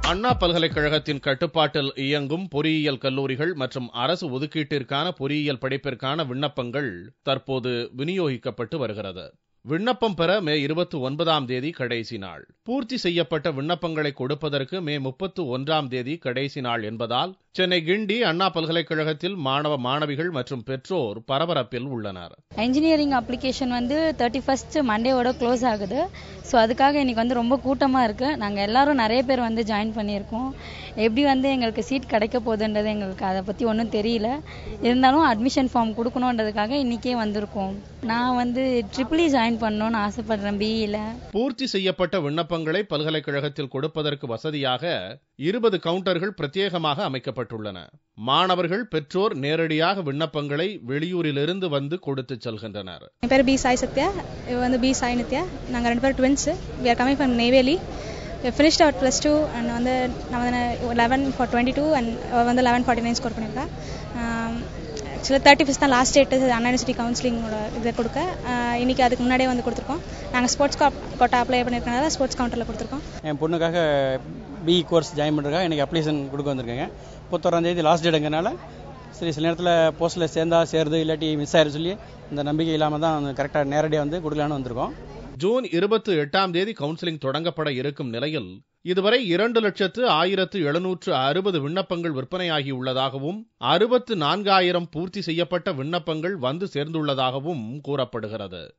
அண்ணா பல்கலைக்கழகத்தின் கட்டுப்பாட்டில் இயங்கும் பொறியியல் கல்லூரிகள் மற்றும் அரசு ஒதுக்கீட்டிற்கான பொறியியல் படிப்பிற்கான விண்ணப்பங்கள் தற்போது விநியோகிக்கப்பட்டு வருகிறது விண்ணப்பம் பெற மே இருபத்தி ஒன்பதாம் தேதி கடைசி நாள் பூர்த்தி செய்யப்பட்ட விண்ணப்பங்களை கொடுப்பதற்கு மே முப்பத்து ஒன்றாம் தேதி கடைசி நாள் என்பதால் சென்னை கிண்டி அண்ணா பல்கலைக்கழகத்தில் மாணவ மாணவிகள் மற்றும் பெற்றோர் பரபரப்பில் உள்ளனர் இன்ஜினியரிங் அப்ளிகேஷன் வந்து தேர்ட்டி ஃபர்ஸ்ட் மண்டேவோட க்ளோஸ் ஆகுது ஸோ அதுக்காக இன்னைக்கு வந்து ரொம்ப கூட்டமாக இருக்குது நாங்கள் எல்லாரும் நிறைய பேர் வந்து ஜாயின் பண்ணியிருக்கோம் எப்படி வந்து எங்களுக்கு சீட் கிடைக்க போகுதுன்றது எங்களுக்கு அதை பற்றி ஒன்றும் தெரியல இருந்தாலும் அட்மிஷன் ஃபார்ம் கொடுக்கணுன்றதுக்காக இன்னைக்கே வந்திருக்கோம் நான் வந்து ட்ரிபிளி ஜாயின் பண்ணணும்னு ஆசைப்படுறேன் பிஇயில் பூர்த்தி செய்யப்பட்ட விண்ணப்பங்களை பல்கலைக்கழகத்தில் கொடுப்பதற்கு வசதியாக இருபது கவுண்டர்கள் பிரத்யேகமாக அமைக்கப்பட்டுள்ளன மாணவர்கள் பெற்றோர் நேரடியாக விண்ணப்பங்களை வெளியூரிலிருந்து வந்து கொடுத்து செல்கின்றனர் என் பேர் பி சாய் சத்யா இவ வந்து பி சாய் நித்யா நாங்கள் ரெண்டு பேரும் twins we are coming from Neyveli finished our plus two and வந்து நான் வந்து eleven four twenty two and வந்து லெவன் ஃபார்ட்டி நைன் ஸ்கோர் பண்ணியிருக்கேன் ஆக்சுவலாக தேர்ட்டி ஃபிஃப்த் தான் லாஸ்ட் டேட்டு அண்ணா யூனிவர்சிட்டி கவுன்சிலிங்கோட இதை கொடுக்க ஆஹ் இன்னைக்கு அதுக்கு முன்னாடியே வந்து கொடுத்துருக்கோம் நாங்கள் ஸ்போர்ட்ஸ் கோட்டா அப்ளை பண்ணியிருக்கனால ஸ்போர்ட்ஸ் கவுண்டரில் கொடுத்துருக்கோம் என் பொண்ணுக்காக பிஇ கோர்ஸ் ஜாயின் பண்ணுறதுக்காக எனக்கு அப்ளிகேஷன் கொடுக்க வந்திருக்கேங்க முப்பத்தோராந்தேதி லாஸ்ட் டேட்டுங்கனால சரி சில நேரத்தில் போஸ்ட்டில் சேர்ந்தா சேருது இல்லாட்டி மிஸ் ஆயிரு சொல்லி இந்த நம்பிக்கை இல்லாமல் தான் கரெக்டாக நேரடியாக வந்து கொடுக்கலான்னு வந்திருக்கோம் ஜூன் இருபத்தி எட்டாம் தேதி கவுன்சிலிங் தொடங்கப்பட இருக்கும் நிலையில் இதுவரை இரண்டு லட்சத்து ஆயிரத்து எழுநூற்று அறுபது விண்ணப்பங்கள் விற்பனையாகியுள்ளதாகவும் அறுபத்து நான்காயிரம் பூர்த்தி செய்யப்பட்ட விண்ணப்பங்கள் வந்து சேர்ந்துள்ளதாகவும் கூறப்படுகிறது